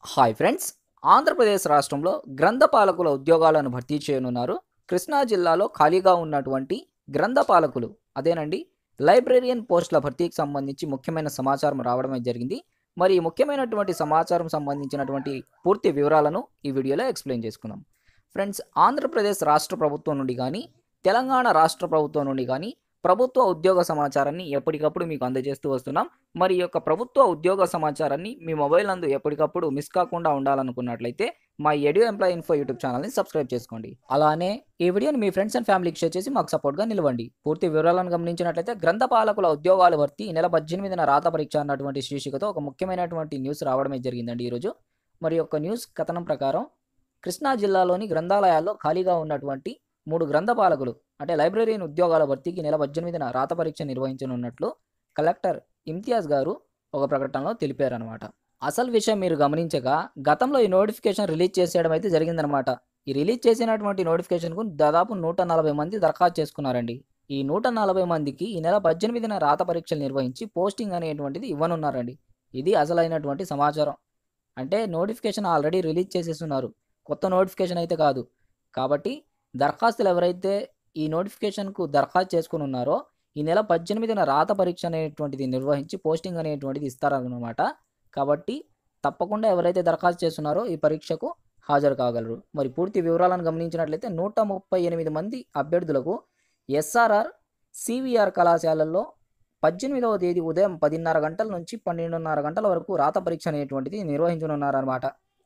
hi friends Andhra Pradesh రాష్ట్రంలో గ్రంథపాలకుల ఉద్యోగాలను భర్తీ చేయనున్నారు కృష్ణా జిల్లాలో ఖాళీగా ఉన్నటువంటి గ్రంథపాలకులు అదేనండి లైబ్రేరియన్ పోస్టుల భర్తీకి సంబంధించి ముఖ్యమైన సమాచారం రావడమే జరిగింది మరి ఈ ముఖ్యమైనటువంటి సమాచారం సంబంధించినటువంటి పూర్తి వివరాలను ఈ వీడియోలో ఎక్స్ప్లెయిన్ చేసుకుందాం ఫ్రెండ్స్ ఆంధ్రప్రదేశ్ రాష్ట్ర ప్రభుత్వం నుండి కానీ తెలంగాణ రాష్ట్ర ప్రభుత్వం నుండి కానీ ప్రభుత్వ ఉద్యోగ సమాచారాన్ని ఎప్పటికప్పుడు మీకు అందజేస్తూ వస్తున్నాం మరి ఈ యొక్క ప్రభుత్వ ఉద్యోగ సమాచారాన్ని మీ మొబైల్ నందు ఎప్పటికప్పుడు మిస్ కాకుండా ఉండాలనుకున్నట్లయితే మా ఎడియో ఎంప్లాయ్ ఇన్ఫో యూట్యూబ్ ఛానల్ని సబ్స్క్రైబ్ చేసుకోండి అలానే ఈ వీడియోని మీ ఫ్రెండ్స్ అండ్ ఫ్యామిలీకి షేర్ చేసి మాకు సపోర్ట్గా నిలవండి పూర్తి వివరాలను గమనించినట్లయితే గ్రంథపాలకుల ఉద్యోగాలు భర్తీ ఈ నెల పద్దెనిమిదిన రాత పరీక్ష అన్నటువంటి శీర్షికతో ఒక ముఖ్యమైనటువంటి న్యూస్ రావడమే జరిగిందండి ఈరోజు మరి యొక్క న్యూస్ కథనం ప్రకారం కృష్ణా జిల్లాలోని గ్రంథాలయాల్లో ఖాళీగా ఉన్నటువంటి మూడు గ్రంథపాలకులు అంటే లైబ్రరీన్ ఉద్యోగాల భర్తీకి నెల పద్దెనిమిదిన రాత పరీక్ష నిర్వహించనున్నట్లు కలెక్టర్ ఇమ్తియాజ్ గారు ఒక ప్రకటనలో తెలిపారనమాట అసలు విషయం మీరు గమనించగా గతంలో ఈ నోటిఫికేషన్ రిలీజ్ చేసేయడం అయితే జరిగిందనమాట ఈ రిలీజ్ చేసినటువంటి నోటిఫికేషన్కు దాదాపు నూట నలభై మంది దరఖాస్తు చేసుకున్నారండి ఈ నూట నలభై మందికి ఈ నెల పద్దెనిమిదిన రాత పరీక్షలు నిర్వహించి పోస్టింగ్ అనేటువంటిది ఇవ్వనున్నారండి ఇది అసలైనటువంటి సమాచారం అంటే నోటిఫికేషన్ ఆల్రెడీ రిలీజ్ చేసేస్తున్నారు కొత్త నోటిఫికేషన్ అయితే కాదు కాబట్టి దరఖాస్తులు ఎవరైతే ఈ నోటిఫికేషన్కు దరఖాస్తు చేసుకుని ఉన్నారో ఈ నెల పద్దెనిమిదిన రాత పరీక్ష అనేటువంటిది నిర్వహించి పోస్టింగ్ అనేటువంటిది ఇస్తారన్నమాట కాబట్టి తప్పకుండా ఎవరైతే దరఖాస్తు చేస్తున్నారో ఈ పరీక్షకు హాజరు కాగలరు మరి పూర్తి వివరాలను గమనించినట్లయితే నూట ముప్పై ఎనిమిది మంది అభ్యర్థులకు ఎస్ఆర్ఆర్ సివిఆర్ కళాశాలల్లో పద్దెనిమిదవ తేదీ ఉదయం పదిన్నర గంటల నుంచి పన్నెండున్నర గంటల వరకు రాత పరీక్ష అనేటువంటిది నిర్వహించనున్నారన్నమాట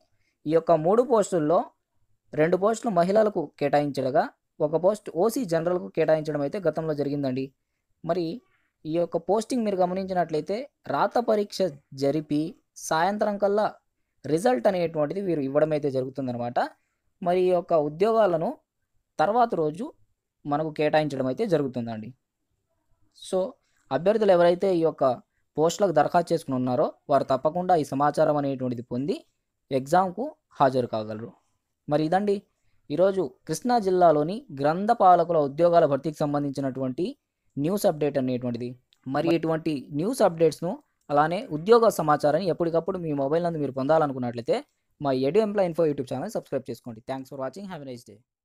ఈ యొక్క మూడు పోస్టుల్లో రెండు పోస్టులు మహిళలకు కేటాయించగా ఒక పోస్ట్ ఓసీ జనరల్కు కేటాయించడం అయితే గతంలో జరిగిందండి మరి ఈ యొక్క పోస్టింగ్ మీరు గమనించినట్లయితే రాత పరీక్ష జరిపి సాయంత్రం కల్లా రిజల్ట్ అనేటువంటిది వీరు ఇవ్వడం అయితే జరుగుతుందనమాట మరి ఈ యొక్క ఉద్యోగాలను తర్వాత రోజు మనకు కేటాయించడం అయితే జరుగుతుందండి సో అభ్యర్థులు ఎవరైతే ఈ యొక్క పోస్టులకు దరఖాస్తు చేసుకుని ఉన్నారో వారు తప్పకుండా ఈ సమాచారం అనేటువంటిది పొంది ఎగ్జామ్కు హాజరు కాగలరు మరి ఇదండి ఈరోజు కృష్ణా జిల్లాలోని గ్రంథపాలకుల ఉద్యోగాల భర్తీకి సంబంధించినటువంటి న్యూస్ అప్డేట్ అనేటువంటిది మరి ఇటువంటి న్యూస్ అప్డేట్స్ను అలానే ఉద్యోగ సమాచారాన్ని ఎప్పటికప్పుడు మీ మొబైల్ నందు మీరు పొందాలనుకున్నట్లయితే మా edu employ info YouTube channel subscribe చేసుకోండి thanks for watching have a nice day